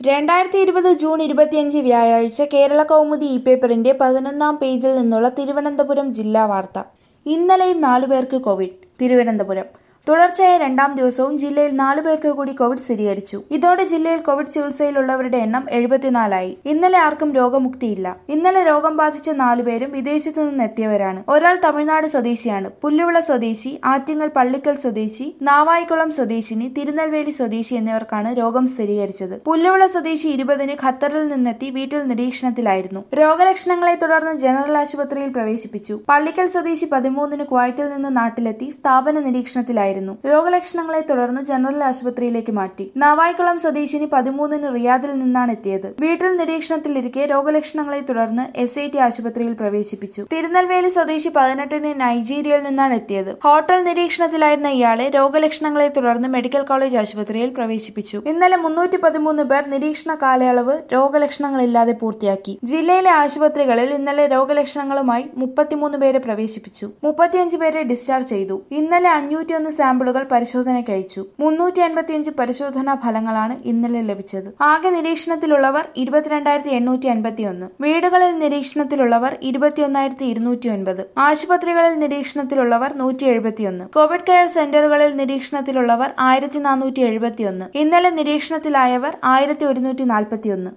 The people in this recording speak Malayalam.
രണ്ടായിരത്തി ഇരുപത് ജൂൺ ഇരുപത്തിയഞ്ച് വ്യാഴാഴ്ച കേരള കൗമുദി ഇ പേപ്പറിന്റെ പതിനൊന്നാം പേജിൽ നിന്നുള്ള തിരുവനന്തപുരം ജില്ലാ വാർത്ത ഇന്നലെയും നാലുപേർക്ക് കോവിഡ് തിരുവനന്തപുരം തുടർച്ചയായ രണ്ടാം ദിവസവും ജില്ലയിൽ നാലു പേർക്ക് കൂടി കോവിഡ് സ്ഥിരീകരിച്ചു ഇതോടെ ജില്ലയിൽ കോവിഡ് ചികിത്സയിലുള്ളവരുടെ എണ്ണം എഴുപത്തിനാലായി ഇന്നലെ ആർക്കും രോഗമുക്തിയില്ല ഇന്നലെ രോഗം ബാധിച്ച നാലുപേരും വിദേശത്തു നിന്നെത്തിയവരാണ് ഒരാൾ തമിഴ്നാട് സ്വദേശിയാണ് പുല്ലുവിള സ്വദേശി ആറ്റിങ്ങൽ പള്ളിക്കൽ സ്വദേശി നാവായിക്കുളം സ്വദേശിനി തിരുനെൽവേലി സ്വദേശി എന്നിവർക്കാണ് രോഗം സ്ഥിരീകരിച്ചത് പുല്ലുവിള സ്വദേശി ഇരുപതിന് ഖത്തറിൽ നിന്നെത്തി വീട്ടിൽ നിരീക്ഷണത്തിലായിരുന്നു രോഗലക്ഷണങ്ങളെ തുടർന്ന് ജനറൽ ആശുപത്രിയിൽ പ്രവേശിപ്പിച്ചു പള്ളിക്കൽ സ്വദേശി പതിമൂന്നിന് കുവൈറ്റിൽ നിന്ന് നാട്ടിലെത്തി സ്ഥാപന നിരീക്ഷണത്തിലായിരുന്നു രോഗലക്ഷണങ്ങളെ തുടർന്ന് ജനറൽ ആശുപത്രിയിലേക്ക് മാറ്റി നാവായിക്കുളം സ്വദേശിനി പതിമൂന്നിന് റിയാദിൽ നിന്നാണ് എത്തിയത് വീട്ടിൽ നിരീക്ഷണത്തിലിരിക്കെ രോഗലക്ഷണങ്ങളെ തുടർന്ന് എസ് ഐ ടി ആശുപത്രിയിൽ പ്രവേശിപ്പിച്ചു തിരുനെൽവേലി സ്വദേശി പതിനെട്ടിന് നൈജീരിയയിൽ നിന്നാണ് എത്തിയത് ഹോട്ടൽ നിരീക്ഷണത്തിലായിരുന്ന ഇയാളെ രോഗലക്ഷണങ്ങളെ തുടർന്ന് മെഡിക്കൽ കോളേജ് ആശുപത്രിയിൽ പ്രവേശിപ്പിച്ചു ഇന്നലെ മുന്നൂറ്റി പതിമൂന്ന് പേർ നിരീക്ഷണ കാലയളവ് രോഗലക്ഷണങ്ങളില്ലാതെ പൂർത്തിയാക്കി ജില്ലയിലെ ആശുപത്രികളിൽ ഇന്നലെ രോഗലക്ഷണങ്ങളുമായി മുപ്പത്തിമൂന്ന് പേരെ പ്രവേശിപ്പിച്ചു മുപ്പത്തിയഞ്ച് പേരെ ഡിസ്ചാർജ് ചെയ്തു ഇന്നലെ അഞ്ഞൂറ്റിയൊന്ന് സാമ്പിളുകൾ പരിശോധനയ്ക്ക് അയച്ചു മുന്നൂറ്റി എൺപത്തിയഞ്ച് പരിശോധനാ ഫലങ്ങളാണ് ഇന്നലെ ലഭിച്ചത് ആകെ നിരീക്ഷണത്തിലുള്ളവർ ഇരുപത്തിരണ്ടായിരത്തി എണ്ണൂറ്റി അൻപത്തിയൊന്ന് വീടുകളിൽ നിരീക്ഷണത്തിലുള്ളവർ ഇരുപത്തിയൊന്നായിരത്തി ഇരുന്നൂറ്റി ഒൻപത് ആശുപത്രികളിൽ നിരീക്ഷണത്തിലുള്ളവർ നൂറ്റി എഴുപത്തിയൊന്ന് കോവിഡ് കെയർ സെന്ററുകളിൽ നിരീക്ഷണത്തിലുള്ളവർ ആയിരത്തി നാനൂറ്റി എഴുപത്തിയൊന്ന് ഇന്നലെ നിരീക്ഷണത്തിലായവർ ആയിരത്തി ഒരുന്നൂറ്റി നാൽപ്പത്തിയൊന്ന്